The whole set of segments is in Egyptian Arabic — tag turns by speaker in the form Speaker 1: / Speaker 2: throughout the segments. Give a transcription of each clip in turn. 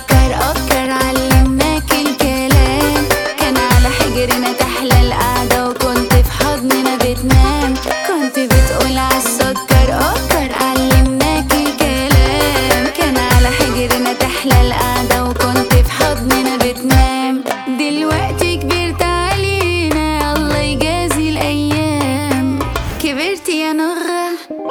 Speaker 1: سكر أكر علمناك الكلام كان على حجرنا تحلى القعدة وكنت في حضننا بتنام كنت بتقول عالسكر أكر علمناك الكلام كان على حجرنا تحلى القعدة وكنت في حضننا بتنام دلوقتي كبرت علينا الله يجازي الأيام كبرت يا نغة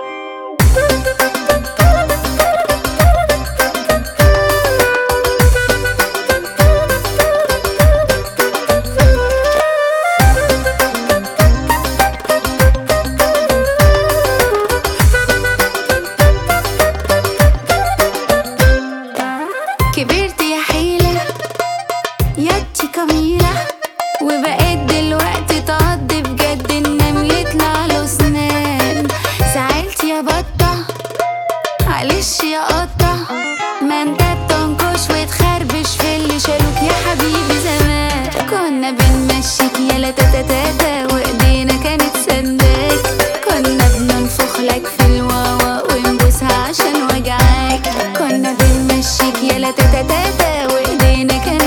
Speaker 1: كبرت يا حيلة ياتي كميلة وبقيت دلوقتي تعض بجد النمل يطلع له سنان زعلت يا بطة معلش يا قطة ما انت بتنكش وتخربش في اللي شالوك يا حبيبي زمان كنا بنمشيك يا تاتا تاتا وايدينا كانت سنداك كنا بننفخ لك في الواوا ونبوسها عشان وجعاك كنا بنمشيك يا تاتا تاتا وايدينا كانت